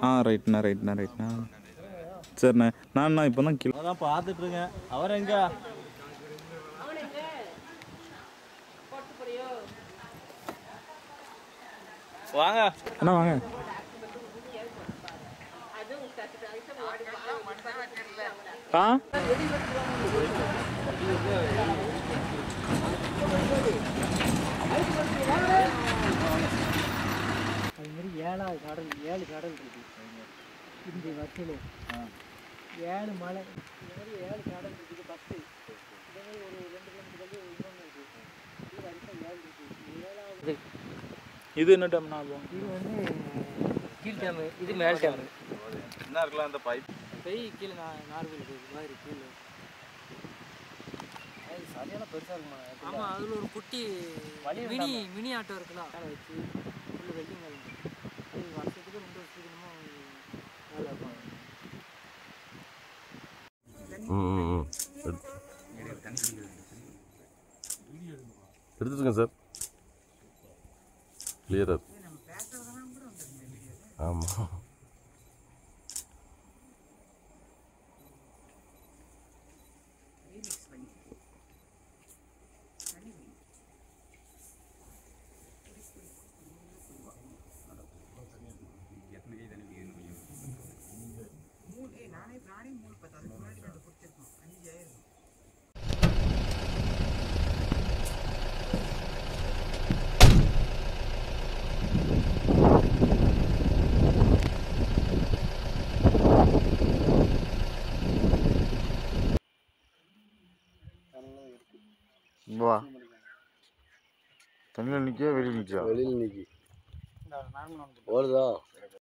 ஆ ரைட்ண்ணா ரைட்ண்ணா ரைட்ண்ணா சரிண்ணே நான்ண்ணா இப்போ தான் கிலோ அதான் பார்த்துட்டு இருக்கேன் அவர் எங்க வாங்க அண்ணா வாங்க ஆ அது மாதிரி ஏழாவது கடல் ஏழு கடல் இருக்கு இந்த வட்டில் ஏழு மலை இந்த மாதிரி ஏழு கடல் இருக்குது பத்து இந்த மாதிரி ஒரு ரெண்டு கிலோமீட்டர் தள்ளி இன்னொன்று இருக்குது இது வரைக்கும் ஏழு இருக்குது ஏழாவது இது என்ன டைம்ண்ணா ஆகும் இது வந்து கீழ் டேமு இது மேல் டேமு என்ன இருக்கலாம் இந்த பைப் பெய் கீழே நா நார்மல் இது மாதிரி கீழே சரியான பெருசா இருக்குமா ஆமாம் அதில் ஒரு குட்டி மினி மினி ஆட்டோ இருக்குல்ல அதை வச்சு உள்ள வெல்டிங் வேலை அது வருஷத்துக்கு ரெண்டு வருஷத்துக்கு என்னமோ வேலை இருக்கும் எடுத்துருங்க சார் கிளியராக ஆமாம் வா தண்ணியில் நிற்க வெளியில் நிற்கா வெளியில் நிற்கி இந்த நார்மல் ஓடுதா